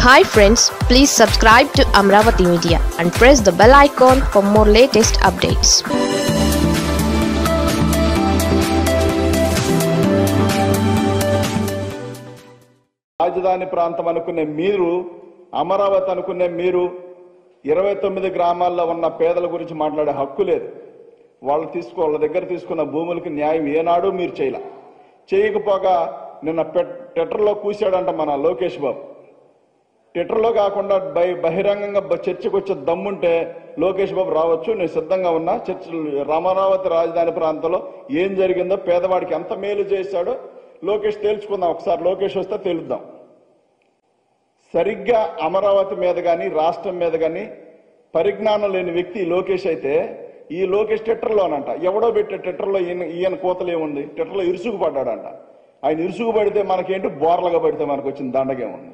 hi friends please subscribe to Amaravati media and press the bell icon for more latest updates రాజధాని ప్రాంతం అనుకునే మీరు అమరావతి అనుకునే మీరు ఇరవై తొమ్మిది గ్రామాల్లో ఉన్న పేదల గురించి మాట్లాడే హక్కు లేదు వాళ్ళు తీసుకో వాళ్ళ దగ్గర తీసుకున్న భూములకి న్యాయం ఏనాడు మీరు చేయలే చేయకపోగా నిన్న పెట్- ట్విట్టర్లో కూశాడంట మన లోకేష్ బాబు ట్విట్టర్లో కాకుండా బై బహిరంగంగా బ- చర్చకు వచ్చే దమ్ముంటే లోకేష్ బాబు రావచ్చు నేను సిద్ధంగా ఉన్నా చర్చ రామరావతి రాజధాని ప్రాంతంలో ఏం జరిగిందో పేదవాడికి ఎంత మేలు చేశాడో లోకేష్ తేల్చుకుందాం ఒకసారి లోకేష్ వస్తే తేలుద్దాం సరిగ్గా అమరావతి మీద కానీ రాష్ట్రం మీద కానీ పరిజ్ఞానం లేని వ్యక్తి ఈ లోకేష్ అయితే ఈ లోకేష్ ట్విట్టర్లోనంట ఎవడో పెట్టే ట్విట్టర్లో ఈయన ఈయన కోతలు ఏముంది ట్విట్టర్లో ఇరుసుగు పడ్డాడంట ఆయన ఇరుసుగు పడితే మనకేంటి బోర్లగా పడితే మనకు వచ్చిన దండగేముంది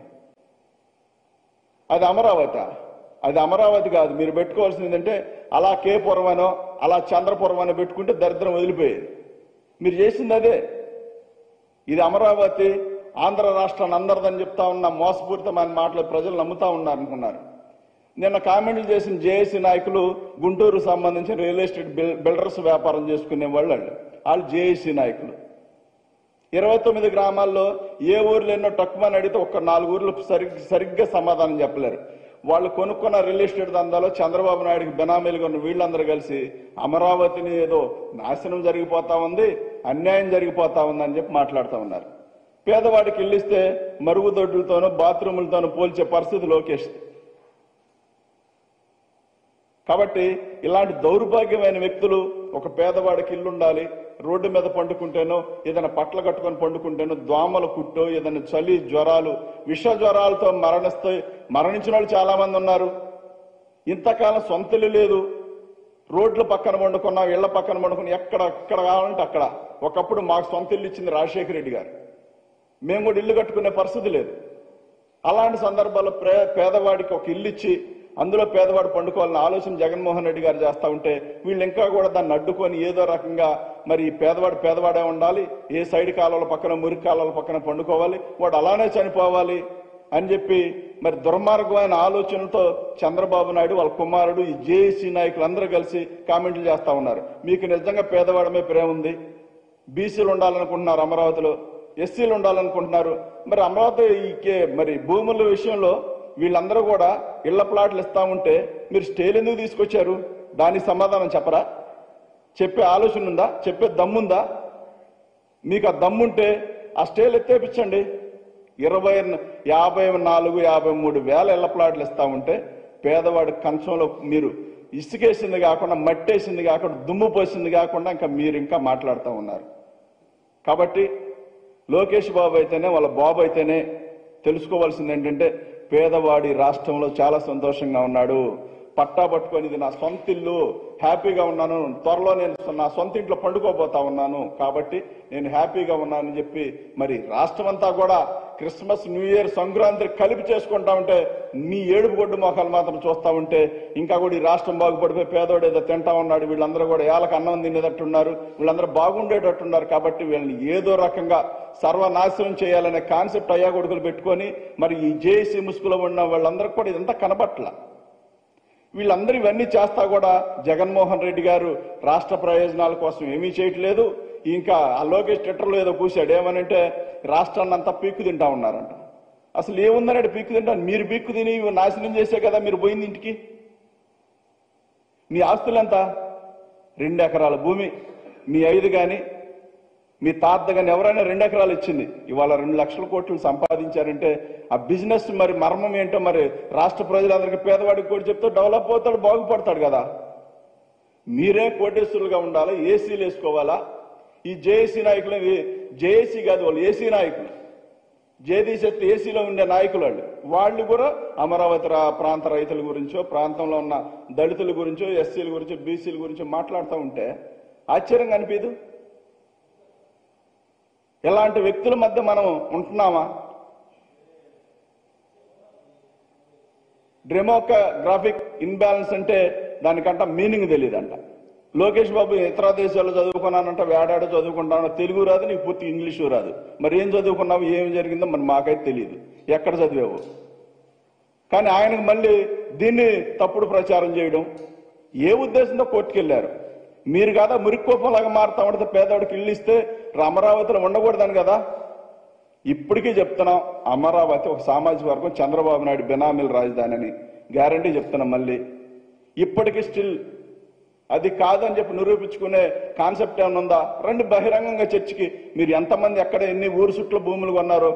అది అమరావతి అది అమరావతి కాదు మీరు పెట్టుకోవాల్సింది ఏంటంటే అలా కేపురమనో అలా చంద్రపురమనో పెట్టుకుంటే దరిద్రం వదిలిపోయేది మీరు చేసింది అదే ఇది అమరావతి ఆంధ్ర రాష్ట్రాన్ని అందరిదని చెప్తా ఉన్న మోసపూరితమైన మాటలు ప్రజలు నమ్ముతా ఉన్నారు అనుకున్నారు నిన్న కామెంట్లు చేసిన జేఏసీ నాయకులు గుంటూరు సంబంధించిన రియల్ ఎస్టేట్ బిల్- బిల్డర్స్ వ్యాపారం చేసుకునే వాళ్ళు వాళ్ళు వాళ్ళు జేఏసీ నాయకులు ఇరవై తొమ్మిది గ్రామాల్లో ఏ ఊర్లో ఎన్నో టక్కుమని అడిగితే ఒక్క నాలుగు ఊర్లు సరి సరిగ్గా సమాధానం చెప్పలేరు వాళ్ళు కొనుక్కున్న రియల్ ఎస్టేట్ దందాలో చంద్రబాబు నాయుడుకి బెనామీలుగా ఉన్న వీళ్ళందరూ కలిసి అమరావతిని ఏదో నాశనం జరిగిపోతా ఉంది అన్యాయం జరిగిపోతా ఉంది అని చెప్పి మాట్లాడుతూ ఉన్నారు పేదవాడికి ఇల్లిస్తే మరుగుదొడ్లతోనూ బాత్రూములతోనూ పోల్చే పరిస్థితి లోకేష్ కాబట్టి ఇలాంటి దౌర్భాగ్యమైన వ్యక్తులు ఒక పేదవాడికి ఇల్లు ఉండాలి రోడ్డు మీద పండుకుంటేనో ఏదైనా పట్ల కట్టుకొని పండుకుంటేనో దోమల కుట్టో ఏదైనా చలి జ్వరాలు విష జ్వరాలతో మరణిస్తే మరణించిన వాళ్ళు చాలా మంది ఉన్నారు ఇంతకాలం సొంత ఇల్లు లేదు రోడ్ల పక్కన పండుకున్నాం ఇళ్ల పక్కన పండుకున్నాం ఎక్కడ ఎక్కడ కావాలంటే అక్కడ ఒకప్పుడు మాకు సొంత ఇల్లు ఇచ్చింది రాజశేఖర రెడ్డి గారు మేము కూడా ఇల్లు కట్టుకునే పరిస్థితి లేదు అలాంటి సందర్భాల్లో ప్రే పేదవాడికి ఒక ఇల్లు ఇచ్చి అందులో పేదవాడు పండుకోవాలని ఆలోచన జగన్మోహన్ రెడ్డి గారు చేస్తా ఉంటే వీళ్ళు ఇంకా కూడా దాన్ని అడ్డుకొని ఏదో రకంగా మరి ఈ పేదవాడు పేదవాడే ఉండాలి ఏ సైడ్ కాలువల పక్కన మురికి కాలువల పక్కన పండుకోవాలి వాడు అలానే చనిపోవాలి అని చెప్పి మరి దుర్మార్గమైన ఆలోచనలతో చంద్రబాబు నాయుడు వాళ్ళ కుమారుడు ఈ జేఏసీ నాయకులు అందరూ కలిసి కామెంట్లు చేస్తా ఉన్నారు మీకు నిజంగా పేదవాడమే ప్రేమ ఉంది బీసీలు ఉండాలనుకుంటున్నారు అమరావతిలో ఎస్సీలు ఉండాలనుకుంటున్నారు మరి అమరావతి ఈ కే- మరి భూముల విషయంలో వీళ్ళందరూ కూడా ఇళ్ల ప్లాట్లు ఇస్తా ఉంటే మీరు స్టేలు ఎందుకు తీసుకొచ్చారు దానికి సమాధానం చెప్పరా చెప్పే ఆలోచన ఉందా చెప్పే దమ్ముందా మీకు ఆ దమ్ముంటే ఆ స్టేలు ఎత్తేపించండి ఇరవై యాభై నాలుగు యాభై మూడు వేల ఇళ్ల ప్లాట్లు ఇస్తా ఉంటే పేదవాడి కంచంలో మీరు ఇసుకేసింది కాకుండా మట్టేసింది కాకుండా దుమ్ము పోసింది కాకుండా ఇంకా మీరు ఇంకా మాట్లాడుతూ ఉన్నారు కాబట్టి లోకేష్ బాబు అయితేనే వాళ్ళ బాబు అయితేనే తెలుసుకోవాల్సింది ఏంటంటే పేదవాడి రాష్ట్రంలో చాలా సంతోషంగా ఉన్నాడు పట్టా పట్టుకొని ఇది నా సొంత ఇల్లు హ్యాపీగా ఉన్నాను త్వరలో నేను నా సొంత ఇంట్లో పండుకోబోతా ఉన్నాను కాబట్టి నేను హ్యాపీగా ఉన్నానని చెప్పి మరి రాష్ట్రం అంతా కూడా క్రిస్మస్ న్యూ ఇయర్ సంక్రాంతి కలిపి చేసుకుంటా ఉంటే మీ ఏడుపు గొడ్డు మొఖాలు మాత్రం చూస్తా ఉంటే ఇంకా కూడా ఈ రాష్ట్రం బాగుపడిపోయి పేదోడు ఏదో తింటా ఉన్నాడు వీళ్ళందరూ కూడా ఏళ్ళకి అన్నం తినేటట్టున్నారు వీళ్ళందరూ బాగుండేటట్టున్నారు కాబట్టి వీళ్ళని ఏదో రకంగా సర్వనాశనం చేయాలనే కాన్సెప్ట్ అయ్యా కొడుకులు పెట్టుకొని మరి ఈ జేఏసీ ముసుగులో ఉన్న వాళ్ళందరికీ కూడా ఇదంతా కనబట్ల వీళ్ళందరూ ఇవన్నీ చేస్తా కూడా జగన్మోహన్ రెడ్డి గారు రాష్ట్ర ప్రయోజనాల కోసం ఏమీ చేయట్లేదు ఇంకా ఆ లోకేష్ ట్విట్టర్లో ఏదో కూశాడు ఏమనంటే రాష్ట్రాన్ని అంతా పీక్కు తింటా ఉన్నారంట అసలు ఏముందనంటే పీక్కు తింటా మీరు పీక్కు తిని ఇవి నాశనం చేసే కదా మీరు పోయింది ఇంటికి మీ ఆస్తులు ఎంత రెండు ఎకరాల భూమి మీ ఐదు కానీ మీ తాత కానీ ఎవరైనా రెండు ఎకరాలు ఇచ్చింది ఇవాళ రెండు లక్షల కోట్లు సంపాదించారంటే ఆ బిజినెస్ మరి మర్మం ఏంటో మరి రాష్ట్ర ప్రజలందరికీ పేదవాడికి కూడా చెప్తే డెవలప్ అవుతాడు బాగుపడతాడు కదా మీరే కోటేశ్వరులుగా ఉండాలి ఏసీలు వేసుకోవాలా ఈ జేఏసీ నాయకులు జేఏసీ కాదు వాళ్ళు ఏసీ నాయకులు జేదీ శక్తి ఏసీలో ఉండే నాయకులు వాళ్ళు వాళ్ళు కూడా అమరావతి రా- ప్రాంత రైతుల గురించో ప్రాంతంలో ఉన్న దళితుల గురించో ఎస్సీల గురించో బీసీల గురించో మాట్లాడుతూ ఉంటే ఆశ్చర్యంగా అనిపించదు ఇలాంటి వ్యక్తుల మధ్య మనం ఉంటున్నామా డెమోగ్రాఫిక్ ఇన్బ్యాలెన్స్ అంటే దానికంట మీనింగ్ తెలియదంట లోకేష్ బాబు ఇతర దేశాల్లో చదువుకున్నానంట వేడాడ చదువుకుంటాను తెలుగు రాదు నీకు పూర్తి ఇంగ్లీషు రాదు మరి ఏం చదువుకున్నావు ఏం జరిగిందో మరి మాకైతే తెలియదు ఎక్కడ చదివావు కానీ ఆయనకు మళ్ళీ దీన్ని తప్పుడు ప్రచారం చేయడం ఏ ఉద్దేశంతో కోర్టుకెళ్లారు మీరు కదా మురిక్కోపంలాగా మారుతా ఉంటే పేదవాడికి ఇల్లు ఇస్తే అమరావతిలో ఉండకూడదని కదా ఇప్పటికీ చెప్తున్నాం అమరావతి ఒక సామాజిక వర్గం చంద్రబాబు నాయుడు బినామీల రాజధాని అని గ్యారంటీ చెప్తున్నాం మళ్ళీ ఇప్పటికీ స్టిల్ అది కాదని చెప్పి నిరూపించుకునే కాన్సెప్ట్ ఏమైనా ఉందా రండి బహిరంగంగా చర్చికి మీరు ఎంతమంది ఎక్కడ ఎన్ని ఊరు చుట్ల భూములు కొన్నారో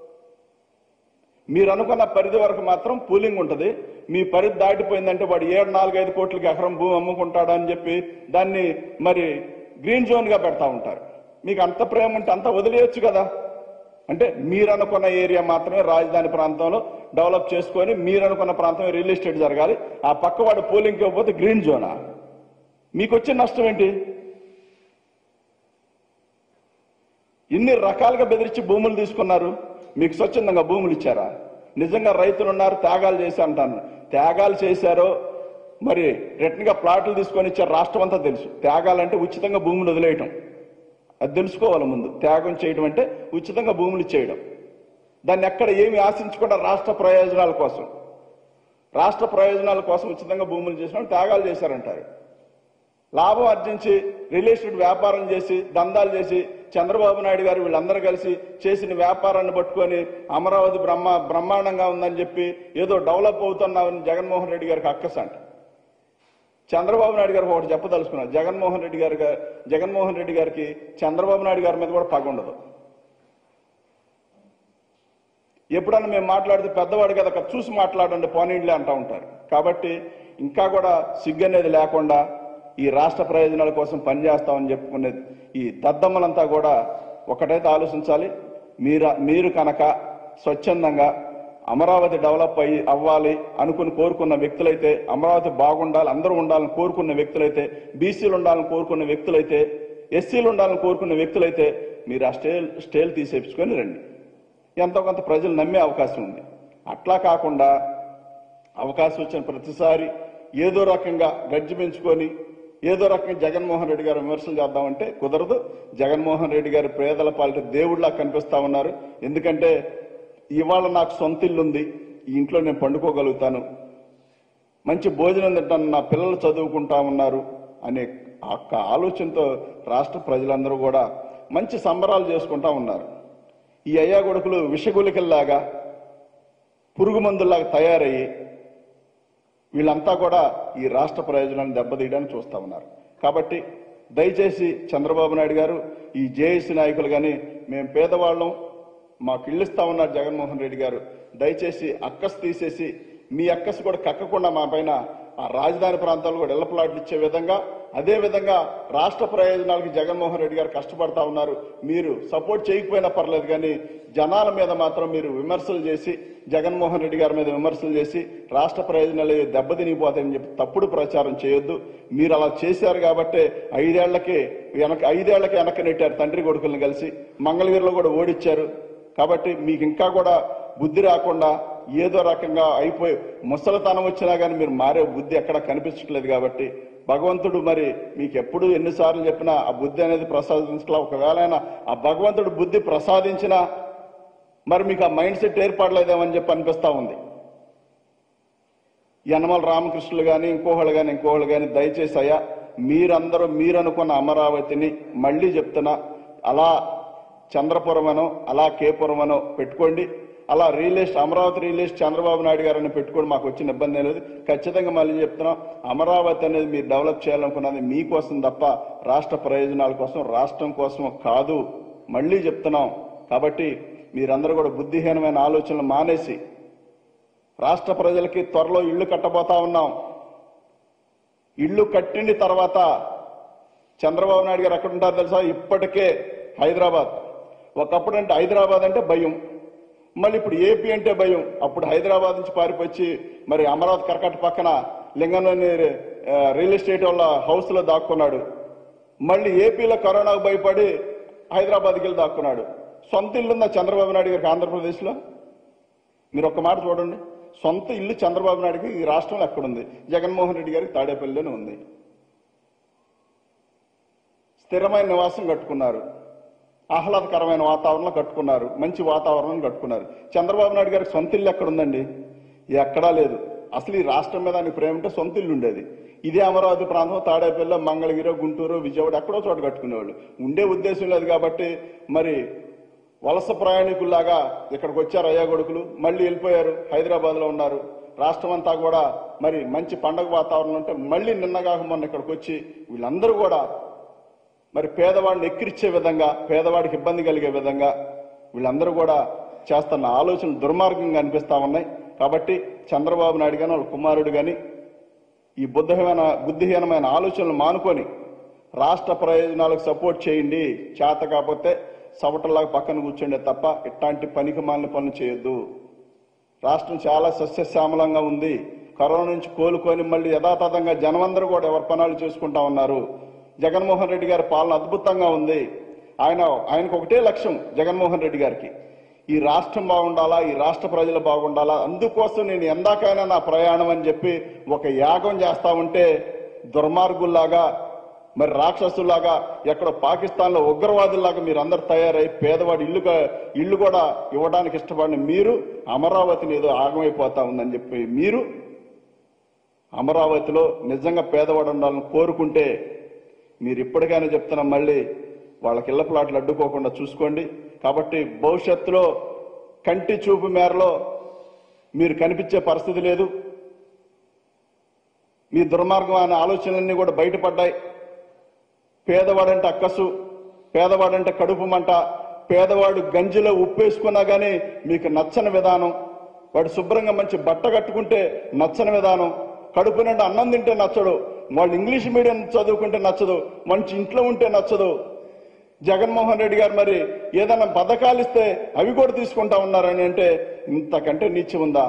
మీరు అనుకున్న పరిధి వరకు మాత్రం పూలింగ్ ఉంటుంది మీ పరిధి దాటిపోయిందంటే వాడు ఏడు నాలుగైదు కోట్లకి ఎకరం భూమి అమ్ముకుంటాడు అని చెప్పి దాన్ని మరి గ్రీన్ జోన్ గా పెడతా ఉంటారు మీకు అంత ప్రేమ ఉంటే అంత వదిలేయచ్చు కదా అంటే మీరు అనుకున్న ఏరియా మాత్రమే రాజధాని ప్రాంతంలో డెవలప్ చేసుకొని మీరు అనుకున్న ప్రాంతమే రియల్ ఎస్టేట్ జరగాలి ఆ పక్క వాడు పోలింగ్కి ఇవ్వకపోతే గ్రీన్ జోనా మీకు వచ్చే నష్టం ఏంటి ఇన్ని రకాలుగా బెదిరించి భూములు తీసుకున్నారు మీకు స్వచ్ఛందంగా భూములు ఇచ్చారా నిజంగా రైతులు ఉన్నారు త్యాగాలు చేసి అంటాను త్యాగాలు చేశారో మరి రిటర్న్ గా ప్లాట్లు తీసుకొని ఇచ్చారు రాష్ట్రం అంతా తెలుసు త్యాగాలంటే ఉచితంగా భూములు వదిలేయటం అది తెలుసుకోవాలి ముందు త్యాగం చేయడం అంటే ఉచితంగా భూములు ఇచ్చేయడం దాన్ని ఎక్కడ ఏమి ఆశించకుండా రాష్ట్ర ప్రయోజనాల కోసం రాష్ట్ర ప్రయోజనాల కోసం ఉచితంగా భూములు చేసిన త్యాగాలు చేశారంటారు లాభం ఆర్జించి రిలేషన్ వ్యాపారం చేసి దందాలు చేసి చంద్రబాబు నాయుడు గారు వీళ్ళందరూ కలిసి చేసిన వ్యాపారాన్ని పట్టుకొని అమరావతి బ్రహ్మ బ్రహ్మాండంగా ఉందని చెప్పి ఏదో డెవలప్ అవుతున్నామని జగన్మోహన్ రెడ్డి గారికి అక్కస అంట చంద్రబాబు నాయుడు గారికి ఒకటి చెప్పదలుచుకున్నారు జగన్మోహన్ రెడ్డి గారి గా- జగన్మోహన్ రెడ్డి గారికి చంద్రబాబు నాయుడు గారి మీద కూడా పగ ఉండదు ఎప్పుడన్నా మేము మాట్లాడితే పెద్దవాడు కదా అక్కడ చూసి మాట్లాడండి పోనీళ్ళే అంటా ఉంటారు కాబట్టి ఇంకా కూడా సిగ్గు అనేది లేకుండా ఈ రాష్ట్ర ప్రయోజనాల కోసం పనిచేస్తామని చెప్పుకునే ఈ దద్దమ్మలంతా కూడా ఒకటైతే ఆలోచించాలి మీరు మీరు కనుక స్వచ్ఛందంగా అమరావతి డెవలప్ అయ్యి అవ్వాలి అనుకుని కోరుకున్న వ్యక్తులైతే అమరావతి బాగుండాలి అందరూ ఉండాలని కోరుకున్న వ్యక్తులైతే బీసీలు ఉండాలని కోరుకున్న వ్యక్తులైతే ఎస్సీలు ఉండాలని కోరుకున్న వ్యక్తులైతే మీరు ఆ స్టేల్ స్టేల్ తీసేపించుకొని రండి ఎంతో కొంత ప్రజలు నమ్మే అవకాశం ఉంది అట్లా కాకుండా అవకాశం వచ్చిన ప్రతిసారి ఏదో రకంగా గడ్జి పెంచుకొని ఏదో రకంగా జగన్మోహన్ రెడ్డి గారు విమర్శలు చేద్దామంటే కుదరదు జగన్మోహన్ రెడ్డి గారి పేదల పాలిట దేవుళ్ళ కనిపిస్తా ఉన్నారు ఎందుకంటే ఇవాళ నాకు సొంత ఇల్లు ఉంది ఈ ఇంట్లో నేను పండుకోగలుగుతాను మంచి భోజనం తింటాను నా పిల్లలు చదువుకుంటా ఉన్నారు అనే ఆ ఒక్క ఆలోచనతో రాష్ట్ర ప్రజలందరూ కూడా మంచి సంబరాలు చేసుకుంటా ఉన్నారు ఈ అయ్యా కొడుకులు విషగులికల్లాగా పురుగు మందుల్లాగా తయారయ్యి వీళ్ళంతా కూడా ఈ రాష్ట్ర ప్రయోజనాన్ని దెబ్బతీయడానికి చూస్తా ఉన్నారు కాబట్టి దయచేసి చంద్రబాబు నాయుడు గారు ఈ జేఏసీ నాయకులు కానీ మేము పేదవాళ్ళం మాకు ఇల్లు ఇస్తా ఉన్నారు జగన్మోహన్ రెడ్డి గారు దయచేసి అక్కసు తీసేసి మీ అక్కసు కూడా కక్కకుండా మా పైన ఆ రాజధాని ప్రాంతాల్లో కూడా ఇళ్ల ప్లాట్లు ఇచ్చే విధంగా అదే విధంగా రాష్ట్ర ప్రయోజనాలకి జగన్మోహన్ రెడ్డి గారు కష్టపడతా ఉన్నారు మీరు సపోర్ట్ చేయకపోయినా పర్లేదు కానీ జనాల మీద మాత్రం మీరు విమర్శలు చేసి జగన్మోహన్ రెడ్డి గారి మీద విమర్శలు చేసి రాష్ట్ర ప్రయోజనాలు దెబ్బతినిపోతాయని చెప్పి తప్పుడు ప్రచారం చేయొద్దు మీరు అలా చేశారు కాబట్టే ఐదేళ్లకి వెనక ఐదేళ్లకి వెనక నెట్టారు తండ్రి కొడుకులను కలిసి మంగళగిరిలో కూడా ఓడిచ్చారు కాబట్టి మీకు ఇంకా కూడా బుద్ధి రాకుండా ఏదో రకంగా అయిపోయి ముసలితనం వచ్చినా కానీ మీరు మారే బుద్ధి ఎక్కడ కనిపించట్లేదు కాబట్టి భగవంతుడు మరి మీకు ఎప్పుడు ఎన్నిసార్లు చెప్పినా ఆ బుద్ధి అనేది ప్రసాదించలా ఒకవేళ అయినా ఆ భగవంతుడు బుద్ధి ప్రసాదించినా మరి మీకు ఆ మైండ్ సెట్ ఏర్పడలేదేమని చెప్పి అనిపిస్తా ఉంది యనమల రామకృష్ణులు కానీ ఇంకోహళ్ళు కానీ ఇంకోహళ్ళు కానీ దయచేసి అయ్యా మీరందరూ మీరు అనుకున్న అమరావతిని మళ్ళీ చెప్తున్నా అలా చంద్రపురమనో అలా కేపురమనో పెట్టుకోండి అలా real estate Amaravati real estate Chandrababu Naidu గారిని పెట్టుకోండి మాకు వచ్చిన ఇబ్బంది లేదు ఖచ్చితంగా మళ్ళీ చెప్తున్నాం అమరావతి అనేది మీరు డెవలప్ చేయాలనుకున్నది మీకోసం తప్ప రాష్ట్ర ప్రయోజనాల కోసం రాష్ట్రం కోసం కాదు మళ్ళీ చెప్తున్నాం కాబట్టి మీరందరూ కూడా బుద్ధిహీనమైన ఆలోచనలు మానేసి రాష్ట్ర ప్రజలకి త్వరలో ఇళ్లు కట్టబోతా ఉన్నాం ఇల్లు కట్టిండి తర్వాత చంద్రబాబు నాయుడు గారు ఎక్కడ ఉంటారు తెలుసా ఇప్పటికే హైదరాబాద్ ఒకప్పుడు అంటే హైదరాబాద్ అంటే భయం మళ్ళీ ఇప్పుడు ఏపీ అంటే భయం అప్పుడు హైదరాబాద్ నుంచి పారిపోయి మరి అమరావతి కరకట్ట పక్కన లింగంలోని ఆ, రియల్ ఎస్టేట్ వాళ్ళ హౌస్ లో దాక్కున్నాడు మళ్ళీ ఏపీలో కరోనాకు భయపడి హైదరాబాద్కి వెళ్ళి దాక్కున్నాడు సొంత ఇల్లుందా చంద్రబాబు నాయుడు గారికి ఆంధ్రప్రదేశ్లో మీరు ఒక్క మాట చూడండి సొంత ఇల్లు చంద్రబాబు నాయుడుకి ఈ రాష్ట్రంలో ఎక్కడుంది జగన్మోహన్ రెడ్డి గారికి తాడేపల్లిలోనే ఉంది స్థిరమైన నివాసం కట్టుకున్నారు ఆహ్లాదకరమైన వాతావరణం కట్టుకున్నారు మంచి వాతావరణం కట్టుకున్నారు చంద్రబాబు నాయుడు గారికి సొంత ఇల్లు ఎక్కడుందండి ఎక్కడా లేదు అసలు ఈ రాష్ట్రం మీద ఆయనకు ప్రేమ ఉంటే సొంత ఇల్లు ఉండేది ఇదే అమరావతి ప్రాంతం తాడేపల్లి మంగళగిరి గుంటూరు విజయవాడ ఎక్కడో చోట కట్టుకునేవాళ్ళు ఉండే ఉద్దేశం లేదు కాబట్టి మరి వలస ప్రయాణికుల్లాగా ఇక్కడికి వచ్చారు అయ్యా కొడుకులు మళ్ళీ వెళ్ళిపోయారు హైదరాబాద్ లో ఉన్నారు రాష్ట్రం అంతా కూడా మరి మంచి పండగ వాతావరణం ఉంటే మళ్ళీ నిన్నగాక మొన్న ఇక్కడికి వచ్చి వీళ్ళందరూ కూడా మరి పేదవాడిని ఎక్కిరిచ్చే విధంగా పేదవాడికి ఇబ్బంది కలిగే విధంగా వీళ్ళందరూ కూడా చేస్తున్న ఆలోచనలు దుర్మార్గంగా అనిపిస్తా ఉన్నాయి కాబట్టి చంద్రబాబు నాయుడు గాని వాళ్ళ కుమారుడు గాని ఈ బుద్ధహీన బుద్ధిహీనమైన ఆలోచనలు మానుకొని రాష్ట్ర ప్రయోజనాలకు సపోర్ట్ చేయండి చేత కాకపోతే సవటల్లాగా పక్కన కూర్చోండి తప్ప ఇట్లాంటి పనికి మాలిన పనులు చేయొద్దు రాష్ట్రం చాలా సస్యశ్యామలంగా ఉంది కరోనా నుంచి కోలుకొని మళ్ళీ యథాతథంగా జనమందరూ కూడా ఎవరి పనాలు చేసుకుంటా ఉన్నారు జగన్మోహన్ రెడ్డి గారి పాలన అద్భుతంగా ఉంది ఆయన ఆయనకు ఒకటే లక్ష్యం జగన్మోహన్ రెడ్డి గారికి ఈ రాష్ట్రం బాగుండాలా ఈ రాష్ట్ర ప్రజలు బాగుండాలా అందుకోసం నేను ఎందాకైనా నా ప్రయాణం అని చెప్పి ఒక యాగం చేస్తా ఉంటే దుర్మార్గుల్లాగా మరి రాక్షసుల్లాగా ఎక్కడ పాకిస్తాన్ లో ఉగ్రవాదుల్లాగా మీరు అందరు తయారై పేదవాడి ఇల్లు క- ఇల్లు కూడా ఇవ్వడానికి ఇష్టపడిన మీరు అమరావతిని ఏదో ఆగమైపోతా ఉందని చెప్పి మీరు అమరావతిలో నిజంగా పేదవాడు ఉండాలని కోరుకుంటే మీరు ఇప్పటికైనా చెప్తున్నాం మళ్ళీ వాళ్ళకి ఇళ్ల ప్లాట్లు అడ్డుకోకుండా చూసుకోండి కాబట్టి భవిష్యత్తులో కంటి చూపు మేరలో మీరు కనిపించే పరిస్థితి లేదు మీ దుర్మార్గం అనే ఆలోచనలన్నీ కూడా బయటపడ్డాయి పేదవాడంటే అక్కసు పేదవాడంటే కడుపు మంట పేదవాడు గంజిలో ఉప్పేసుకున్నా గానీ మీకు నచ్చని విధానం వాడు శుభ్రంగా మంచి బట్ట కట్టుకుంటే నచ్చని విధానం కడుపు నిండా అన్నం తింటే నచ్చడు వాళ్ళు ఇంగ్లీష్ మీడియం చదువుకుంటే నచ్చదు మంచి ఇంట్లో ఉంటే నచ్చదు జగన్మోహన్ రెడ్డి గారు మరి ఏదైనా పథకాలు ఇస్తే అవి కూడా తీసుకుంటా ఉన్నారని అంటే ఇంతకంటే నీచి ఉందా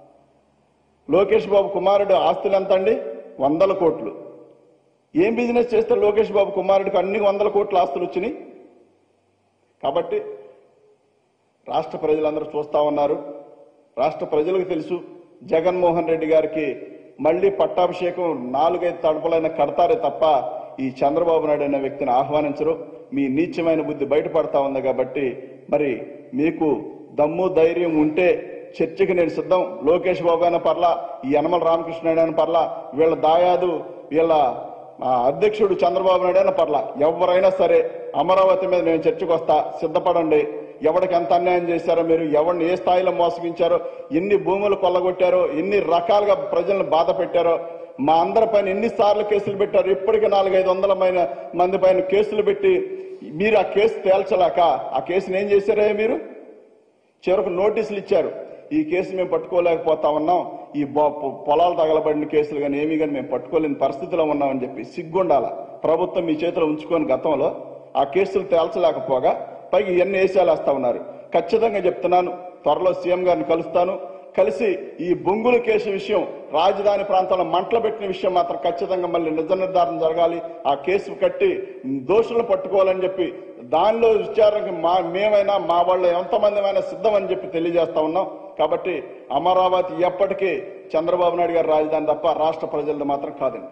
లోకేష్ బాబు కుమారుడు ఆస్తులు ఎంత అండి వందల కోట్లు ఏం బిజినెస్ చేస్తే లోకేష్ బాబు కుమారుడికి అన్ని వందల కోట్ల ఆస్తులు వచ్చినాయి కాబట్టి రాష్ట్ర ప్రజలందరూ చూస్తా ఉన్నారు రాష్ట్ర ప్రజలకు తెలుసు జగన్మోహన్ రెడ్డి గారికి మళ్ళీ పట్టాభిషేకం నాలుగైదు తడుపులైన కడతారే తప్ప ఈ చంద్రబాబు నాయుడు అనే వ్యక్తిని ఆహ్వానించరు మీ నీచమైన బుద్ధి బయటపడతా ఉంది కాబట్టి మరి మీకు దమ్ము ధైర్యం ఉంటే చర్చకి నేను సిద్ధం లోకేష్ బాబు అయిన పర్లా ఈ యనమల రామకృష్ణ అయిన పర్లా వీళ్ళ దాయాదు వీళ్ళ ఆ అధ్యక్షుడు చంద్రబాబు నాయుడు అయినా పర్లా ఎవరైనా సరే అమరావతి మీద నేను చర్చకు వస్తా సిద్ధపడండి ఎవరికి ఎంత అన్యాయం చేశారో మీరు ఎవరిని ఏ స్థాయిలో మోసగించారో ఎన్ని భూములు కొల్లగొట్టారో ఎన్ని రకాలుగా ప్రజలను బాధ పెట్టారో మా అందరి పైన ఎన్నిసార్లు కేసులు పెట్టారు ఇప్పటికి నాలుగైదు వందల పైన మంది పైన కేసులు పెట్టి మీరు ఆ కేసు తేల్చలేక ఆ కేసుని ఏం చేశారే మీరు చివరకు నోటీసులు ఇచ్చారు ఈ కేసు మేము పట్టుకోలేకపోతా ఉన్నాం ఈ బొ- పొ- పొలాలు తగలబడిన కేసులు కానీ ఏమీ కానీ మేము పట్టుకోలేని పరిస్థితిలో ఉన్నామని చెప్పి సిగ్గుండాల ప్రభుత్వం మీ చేతిలో ఉంచుకొని గతంలో ఆ కేసులు తేల్చలేకపోగా పైకి ఇవన్నీ వేసేలా వేస్తా ఉన్నారు ఖచ్చితంగా చెప్తున్నాను త్వరలో సీఎం గారిని కలుస్తాను కలిసి ఈ బొంగుల కేసు విషయం రాజధాని ప్రాంతంలో మంటలు పెట్టిన విషయం మాత్రం ఖచ్చితంగా మళ్ళీ నిజ నిర్ధారణ జరగాలి ఆ కేసు కట్టి దోషులను పట్టుకోవాలని చెప్పి దానిలో విచారణకి మా మేమైనా మా వాళ్ళు ఎంతమందిమైనా సిద్ధం అని చెప్పి తెలియజేస్తా ఉన్నాం కాబట్టి అమరావతి ఎప్పటికీ చంద్రబాబు నాయుడు గారి రాజధాని తప్ప రాష్ట్ర ప్రజలది మాత్రం కాదండి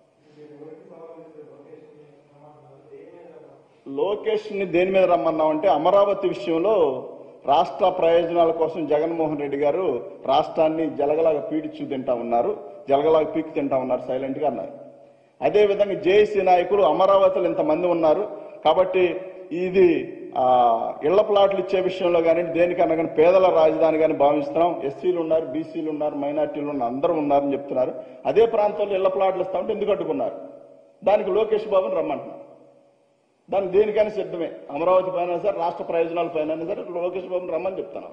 లోకేష్ ని దేని మీద రమ్మన్నామంటే అమరావతి విషయంలో రాష్ట్ర ప్రయోజనాల కోసం జగన్మోహన్ రెడ్డి గారు రాష్ట్రాన్ని జలగలాగా పీడిచు తింటా ఉన్నారు జలగలాగా పీకి తింటా ఉన్నారు సైలెంట్ గా అన్నారు అదే విధంగా జేఏసీ నాయకులు అమరావతిలో ఇంతమంది ఉన్నారు కాబట్టి ఇది ఆ ఇళ్ల ప్లాట్లు ఇచ్చే విషయంలో కానీ దేనికన్నా కానీ పేదల రాజధాని కానీ భావిస్తున్నాం ఎస్సీలు ఉన్నారు బీసీలు ఉన్నారు మైనార్టీలు ఉన్నారు అందరూ ఉన్నారని చెప్తున్నారు అదే ప్రాంతంలో ఇళ్ల ప్లాట్లు ఇస్తామంటే ఎందుకు అడ్డుకున్నారు దానికి లోకేష్ బాబుని రమ్మంటున్నారు దాన్ని దేనికైనా సిద్ధమే అమరావతి పైన సరే రాష్ట్ర ప్రయోజనాల పైన సరే లోకేష్ బాబుని రమ్మని చెప్తాను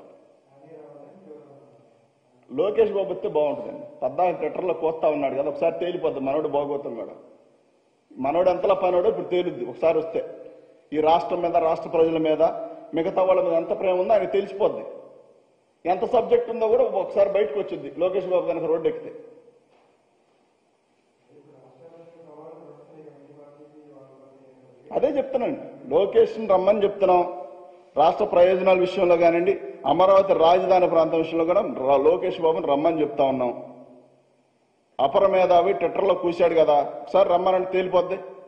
లోకేష్ బాబు వస్తే బాగుంటుందండి పద్నాలుగు ట్విట్టర్లో కోస్తా ఉన్నాడు కదా ఒకసారి తేలిపోద్ది మనోడు బాగోతుంది మేడం మనోడు ఎంతలా పనోడో ఇప్పుడు తేలుద్ది ఒకసారి వస్తే ఈ రాష్ట్రం మీద రాష్ట్ర ప్రజల మీద మిగతా వాళ్ళ మీద ఎంత ప్రేమ ఉందో ఆయన తెలిసిపోద్ది ఎంత సబ్జెక్ట్ ఉందో కూడా ఒకసారి బయటకు వచ్చింది లోకేష్ బాబు కనుక రోడ్డు ఎక్కితే అదే చెప్తున్నానండి లోకేష్ రమ్మని చెప్తున్నాం రాష్ట్ర ప్రయోజనాల విషయంలో కానివ్వండి అమరావతి రాజధాని ప్రాంతం విషయంలో కూడా రా- లోకేష్ బాబుని రమ్మని చెప్తా ఉన్నాం అపర మేధావి ట్విట్టర్లో కూశాడు కదా ఒకసారి రమ్మనంటే తేలిపోద్ది